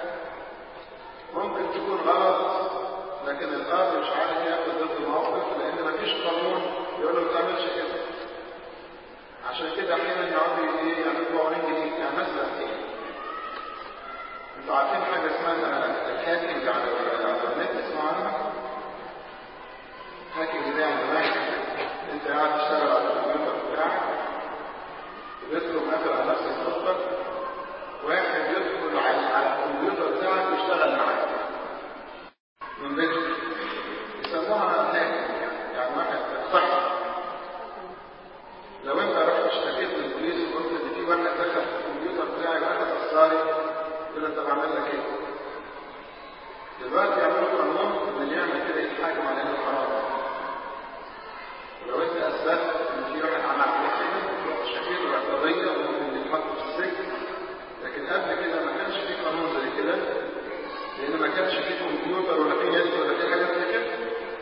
ممكن تكون غلط لكن القاضي مش عارف ياخد ضد موقف لأن مفيش قانون يقول له ما تعملش كده عشان كده احيانا يقعدوا ايه يعملوا قوانين جديده يعني مثلا ايه انتوا عارفين حاجه اسمها الهاكينج على على النت تسمعوا عنها؟ هاكينج ده يعني واحد انت قاعد تشتغل على الكمبيوتر بتاعك بيطلب مثلا على نفس الخطه واحد يدخل على على الكمبيوتر بتاعك ويشتغل معاك من بيته يسموها هاكينج يعني واحد اقتحم لو انت رحت اشتكيت للبوليس وقلت ان في واحد دخل في الكمبيوتر بتاعي واحد اسراري يقول انت بعمل لك ايه؟ دلوقتي يعملوا قانون ان اللي يعمل كده يتحاكم على انه حرام. ولو انت اثبتت ان في واحد عمل عليك كده شكيته قضيه وممكن يتحط في السجن لكن قبل كده ما كانش في قانون زي كده لان ما كانش في كمبيوتر ولا في نت ولا في حاجات زي كده.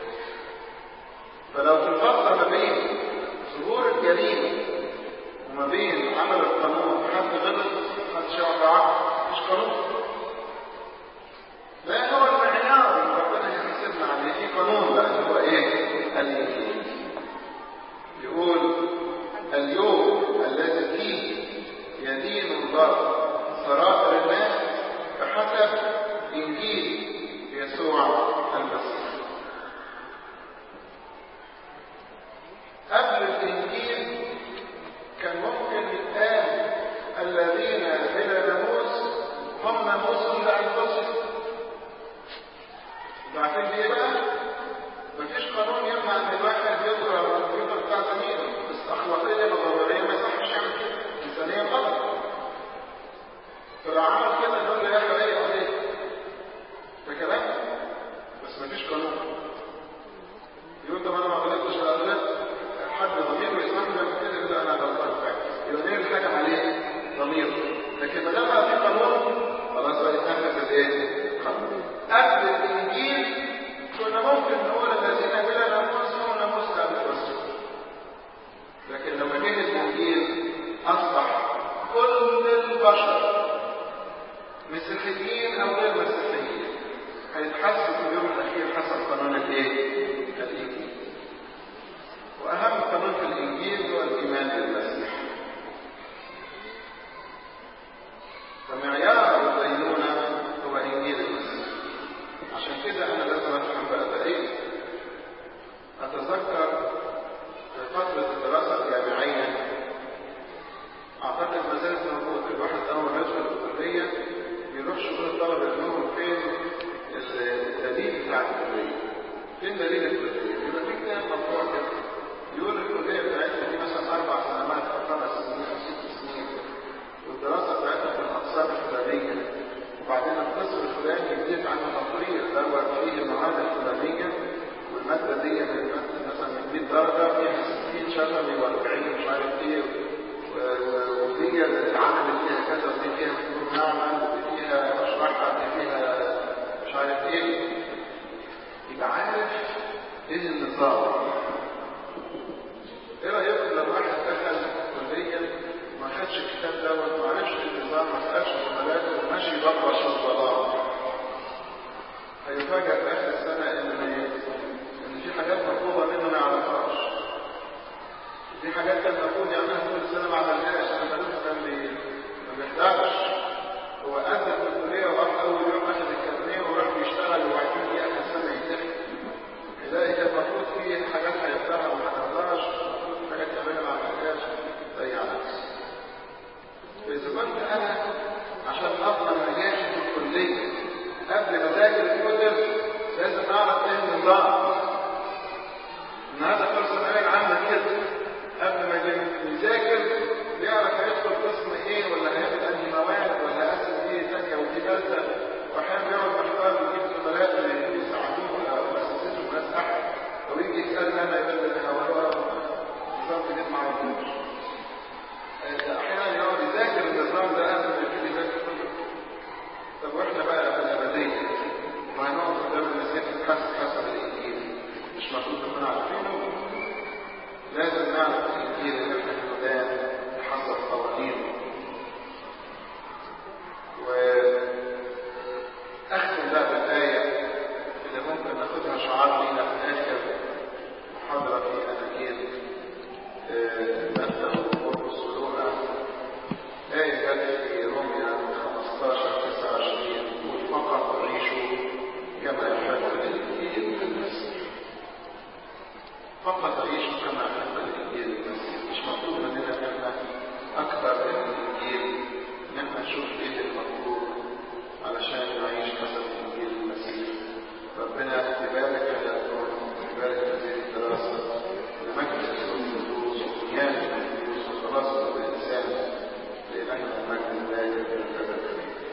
فلو في الفتره ما بين ظهور الجريمة وما بين عمل القانون حد غلط حد شعب عقل مش قانون لا هو المعيار اللي ربنا يحاسبنا عليه في قانون بقى هو ايه؟ الانجيل يقول اليوم الذي فيه يدين الله سرائر الناس بحسب انجيل يسوع المسيح قبل الإنجيل كان ممكن يتقال الذين بلا ناموس هم ناموس لأنفسهم. عارفين ليه بقى؟ مفيش قانون يمنع إن الواحد يدخل على الكمبيوتر بتاع زميله، بس أخلاقيا وضروريا ما يصحش يعمل كده، إنسانيا غلط. فلو عمل كده نقول له يا أخي إيه عليك؟ ده كلام بس مفيش قانون. يقول طب أنا ما غلطتش ولا غلطت حد ضميره يسمح له يعمل كده يقول انا غلطان فعلا يبقى مين اللي حكم عليه؟ ضميره لكن ما دام بقى في قانون خلاص بقى يتنفذ الايه؟ قانون قبل الانجيل كنا ممكن نقول الذين بلا ناموس هم ناموس لانفسهم لكن لما جه الانجيل اصبح كل البشر مسيحيين او غير مسيحيين هيتحاسبوا في اليوم الاخير حسب قانون الايه؟ الانجيل وأهم قانون في الإنجيل هو الإيمان بالمسيح. فمعيار الدينونة هو إنجيل المسيح. عشان كده أنا لازم أفهم بقى ده إيه؟ أتذكر في فترة الدراسة الجامعية أعتقد ما زالت موجودة، الواحد أول ما يدخل الكلية بيروح يقول للطلبة إنهم فين الدليل بتاع الكلية؟ فين دليل الكلية؟ يبقى في كتاب مطبوع كده يقول الكلية بتاعتنا دي مثلا أربع سنوات أو خمس سنين أو ست سنين والدراسة بتاعتنا في الأقسام الفلانية وبعدين القسم الفلاني يديك عنه تقرير دوت فيه المواد الفلانية والمادة دي من مثلا من 100 درجة فيها 60 شفوي و40 مش عارف إيه ودي اللي اتعملت فيها كذا ودي فيها حضور معمل ودي فيها مشرحة ودي فيها مش عارف إيه يبقى عارف إيه النظام ايه رايك لو واحد دخل كليه ما خدش الكتاب دوت ما عرفش النظام ما سالش زملاته وماشي يبرش الظلام هيفاجئ في اخر السنه ان ان في حاجات مطلوبه منه ما يعرفهاش في حاجات كان المفروض يعملها طول السنه ما عملهاش انا ملوش كان ما بيحضرش هو قدم في الكليه تعيشوا كما أحب الإنجيل المسيح مش مطلوب مننا إحنا أكثر من الإنجيل إن إحنا نشوف إيه المطلوب علشان نعيش حسب الإنجيل